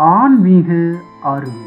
ஆன்மீக அறிவு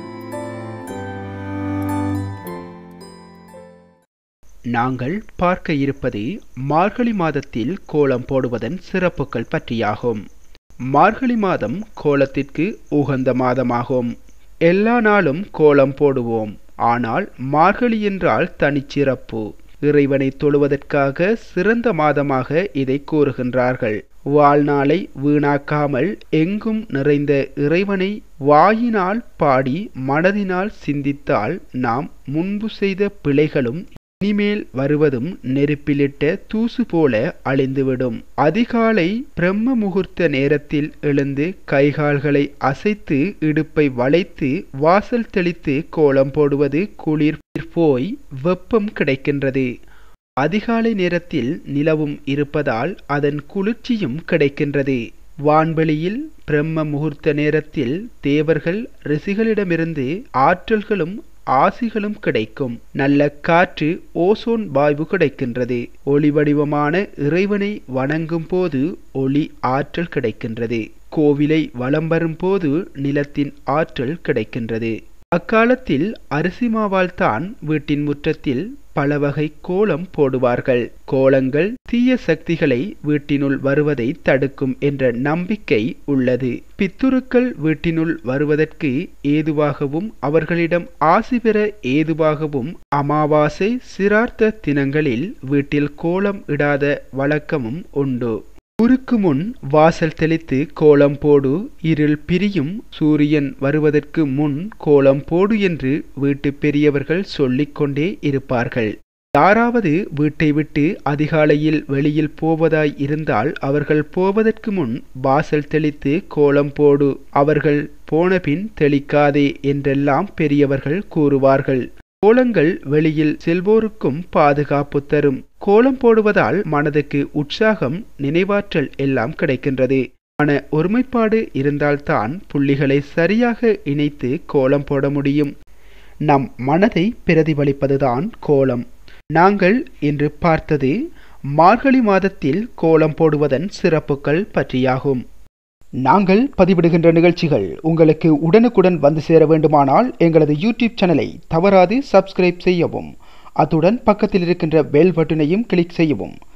நாங்கள் பார்க்க இருப்பது மார்கழி மாதத்தில் கோலம் போடுவதன் சிறப்புகள் பற்றியாகும் மார்கழி மாதம் கோலத்திற்கு உகந்த மாதமாகும் எல்லா நாளும் கோலம் போடுவோம் ஆனால் மார்கழி என்றால் தனிச்சிறப்பு இறைவனை தொழுவதற்காக சிறந்த மாதமாக இதை கூறுகின்றார்கள் வாழ்நாளை வீணாக்காமல் எங்கும் நிறைந்த இறைவனை வாயினால் பாடி மனதினால் சிந்தித்தால் நாம் முன்பு செய்த பிழைகளும் இனிமேல் வருவதும் நெருப்பிலிட்ட தூசு போல அழிந்துவிடும் அதிகாலை பிரம்ம முகூர்த்த நேரத்தில் எழுந்து கைகால்களை அசைத்து இடுப்பை வளைத்து வாசல் தெளித்து கோலம் போடுவது குளிர் போய் வெப்பம் கிடைக்கின்றது அதிகாலை நேரத்தில் நிலவும் இருப்பதால் அதன் குளிர்ச்சியும் கிடைக்கின்றது வான்வெளியில் பிரம்ம முகூர்த்த நேரத்தில் தேவர்கள் ரிஷிகளிடமிருந்து ஆற்றல்களும் ஆசிகளும் கிடைக்கும் நல்ல காற்று ஓசோன் வாயு கிடைக்கின்றது ஒளி வடிவமான இறைவனை வணங்கும் போது ஒளி ஆற்றல் கிடைக்கின்றது கோவிலை வலம் வரும்போது நிலத்தின் ஆற்றல் கிடைக்கின்றது அக்காலத்தில் அரிசி மாவால் தான் வீட்டின் முற்றத்தில் பல வகை கோலம் போடுவார்கள் கோலங்கள் தீய சக்திகளை வீட்டினுள் வருவதை தடுக்கும் என்ற நம்பிக்கை உள்ளது பித்துருக்கள் வீட்டினுள் வருவதற்கு ஏதுவாகவும் அவர்களிடம் ஆசி பெற ஏதுவாகவும் அமாவாசை சிரார்த்த தினங்களில் வீட்டில் கோலம் இடாத வழக்கமும் உண்டு ஊருக்கு முன் வாசல் தெளித்து கோலம் போடு இருள் பிரியும் சூரியன் வருவதற்கு முன் கோலம் போடு என்று வீட்டு பெரியவர்கள் சொல்லிக்கொண்டே இருப்பார்கள் யாராவது வீட்டை விட்டு அதிகாலையில் வெளியில் போவதாய் இருந்தால் அவர்கள் போவதற்கு முன் வாசல் தெளித்து கோலம் போடு அவர்கள் போனபின் தெளிக்காதே என்றெல்லாம் பெரியவர்கள் கூறுவார்கள் கோலங்கள் வெளியில் செல்வோருக்கும் பாதுகாப்பு தரும் கோலம் போடுவதால் மனதுக்கு உற்சாகம் நினைவாற்றல் எல்லாம் கிடைக்கின்றது மன ஒருமைப்பாடு இருந்தால்தான் புள்ளிகளை சரியாக இணைத்து கோலம் போட முடியும் நம் மனதை பிரதிபலிப்பதுதான் கோலம் நாங்கள் இன்று பார்த்தது மார்கழி மாதத்தில் கோலம் போடுவதன் சிறப்புகள் பற்றியாகும் நாங்கள் பதிவிடுகின்ற நிகழ்ச்சிகள் உங்களுக்கு உடனுக்குடன் வந்து சேர வேண்டுமானால் எங்களது யூடியூப் சேனலை தவறாது சப்ஸ்கிரைப் செய்யவும் அத்துடன் பக்கத்தில் இருக்கின்ற பெல் பட்டனையும் கிளிக் செய்யவும்